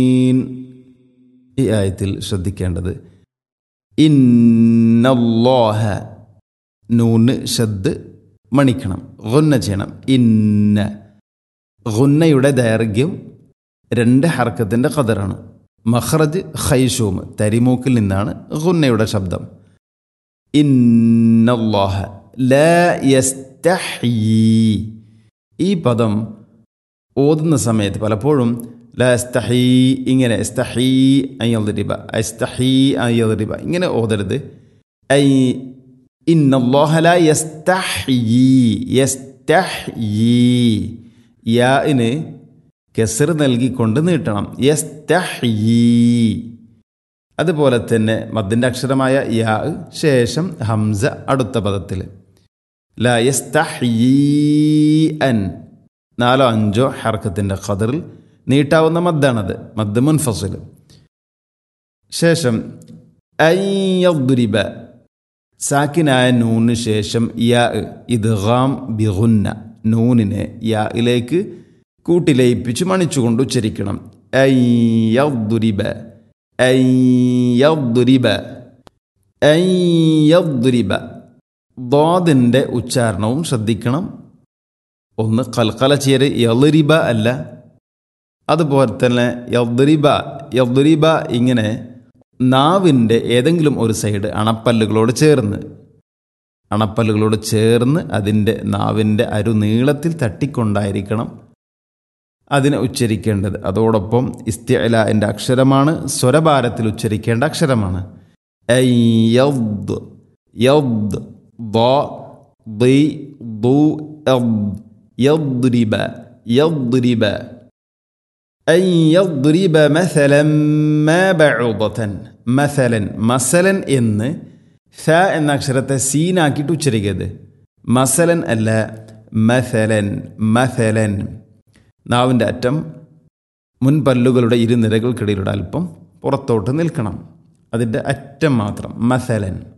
ഈ ആയത്തിൽ ശ്രദ്ധിക്കേണ്ടത് ഇന്നല്ലാഹ നൂന് ഷദ് മണിക്കണം ഗുന്ന ചെയ്യണം ഇന്ന ഗുന്നയുടെ ദൈർഘ്യം രണ്ട് ഹർക്കത്തിൻ്റെ കതറാണ് മഹ്റജ് ഖൈഷൂം തരിമൂക്കിൽ നിന്നാണ് ഗുന്നയുടെ ശബ്ദം ഇന്നല്ലാഹ ല യസ്തഹീ ഈ പദം ഓതുന്ന സമയത്ത് പലപ്പോഴും ല എസ്തഹീ ഇങ്ങനെ എസ്തഹീ അയ്യറിബ എസ്തഹീ അയ്യറിബ ഇങ്ങനെ ഓതരുത് ഐ ഇന്നല്ലാഹ ല യസ്തഹീ യസ്തഹീ യാന് കെസർ നൽകിക്കൊണ്ട് നീട്ടണം യസ്തഹീ അതുപോലെ തന്നെ മദ്ദിൻ്റെ അക്ഷരമായ യാ ശേഷം ഹംസ അടുത്ത പദത്തിൽ ല യസ്തഹീ അൻ നാലോ അഞ്ചോ ഹർക്കത്തിൻ്റെ ഖദറിൽ നീട്ടാവുന്ന മദ്ദാണത് മദ് മുൻഫസിൽ ശേഷം അയ്യദ്രിബ സാക്കിനായ നൂന് ശേഷം യാ ഇദ്ഗാം ബിഗുന്ന നൂനിനെ യായിലേക്ക് കൂട്ടിലയിപ്പിച്ച് മണിച്ചുകൊണ്ട് ഉച്ചരിക്കണം അയ്യദ്രിബ അയ്യദ്രിബ അയ്യദ്രിബ ദോദിൻ്റെ ഉച്ചാരണവും ശ്രദ്ധിക്കണം ഒന്ന് കൽക്കല ചേര് യളിരിബ അല്ല അതുപോലെ തന്നെ യദ്രിബ യദ്രിബ ഇങ്ങനെ നാവിൻ്റെ ഏതെങ്കിലും ഒരു സൈഡ് അണപ്പല്ലുകളോട് ചേർന്ന് അണപ്പല്ലുകളോട് ചേർന്ന് അതിൻ്റെ നാവിൻ്റെ അരു നീളത്തിൽ തട്ടിക്കൊണ്ടായിരിക്കണം അതിനെ ഉച്ചരിക്കേണ്ടത് അതോടൊപ്പം ഇസ്തിഅലാൻ്റെ അക്ഷരമാണ് സ്വരഭാരത്തിൽ ഉച്ചരിക്കേണ്ട അക്ഷരമാണ് യദ് യദ് ദി ദു يضرب يضرب أن يضرب مثلا ما بعوضة مثلا مثلا എന്ന് ഫ എന്ന അക്ഷരത്തെ സീനാക്കിയിട്ട് ഉച്ചരിക്കരുത് മസലൻ അല്ല മസലൻ മസലൻ നാവിൻ്റെ അറ്റം മുൻപല്ലുകളുടെ ഇരുനിരകൾക്കിടയിലൂടെ അല്പം പുറത്തോട്ട് നിൽക്കണം അതിൻ്റെ അറ്റം മാത്രം മസലൻ